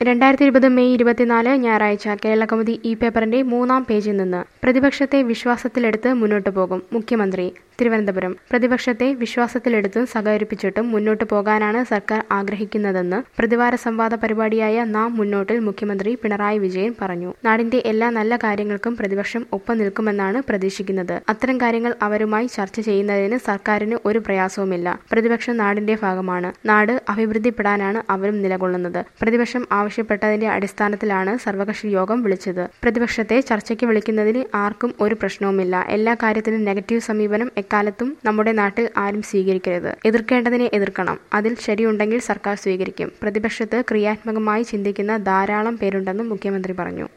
രണ്ടായിരത്തി ഇരുപത് മെയ് ഇരുപത്തിനാല് ഞായറാഴ്ച കേരളകൗമുദി ഈ പേപ്പറിന്റെ മൂന്നാം പേജിൽ നിന്ന് പ്രതിപക്ഷത്തെ വിശ്വാസത്തിലെടുത്ത് മുന്നോട്ടു പോകും മുഖ്യമന്ത്രി തിരുവനന്തപുരം പ്രതിപക്ഷത്തെ വിശ്വാസത്തിലെടുത്തും സഹകരിപ്പിച്ചിട്ടും മുന്നോട്ടു പോകാനാണ് സർക്കാർ ആഗ്രഹിക്കുന്നതെന്ന് പ്രതിവാര സംവാദ പരിപാടിയായ നാം മുന്നോട്ടിൽ മുഖ്യമന്ത്രി പിണറായി വിജയൻ പറഞ്ഞു നാടിന്റെ എല്ലാ നല്ല കാര്യങ്ങൾക്കും പ്രതിപക്ഷം ഒപ്പം നിൽക്കുമെന്നാണ് പ്രതീക്ഷിക്കുന്നത് അത്തരം കാര്യങ്ങൾ അവരുമായി ചർച്ച ചെയ്യുന്നതിന് സർക്കാരിന് ഒരു പ്രയാസവുമില്ല പ്രതിപക്ഷം നാടിന്റെ ഭാഗമാണ് നാട് അഭിവൃദ്ധിപ്പെടാനാണ് അവരും നിലകൊള്ളുന്നത് പ്രതിപക്ഷം ആവശ്യപ്പെട്ടതിന്റെ അടിസ്ഥാനത്തിലാണ് സർവകക്ഷി യോഗം വിളിച്ചത് പ്രതിപക്ഷത്തെ ചർച്ചയ്ക്ക് വിളിക്കുന്നതിന് ആർക്കും ഒരു പ്രശ്നവുമില്ല എല്ലാ കാര്യത്തിനും നെഗറ്റീവ് സമീപനം എക്കാലത്തും നമ്മുടെ നാട്ടിൽ ആരും സ്വീകരിക്കരുത് എതിർക്കേണ്ടതിനെ എതിർക്കണം അതിൽ ശരിയുണ്ടെങ്കിൽ സർക്കാർ സ്വീകരിക്കും പ്രതിപക്ഷത്ത് ക്രിയാത്മകമായി ചിന്തിക്കുന്ന ധാരാളം പേരുണ്ടെന്നും മുഖ്യമന്ത്രി പറഞ്ഞു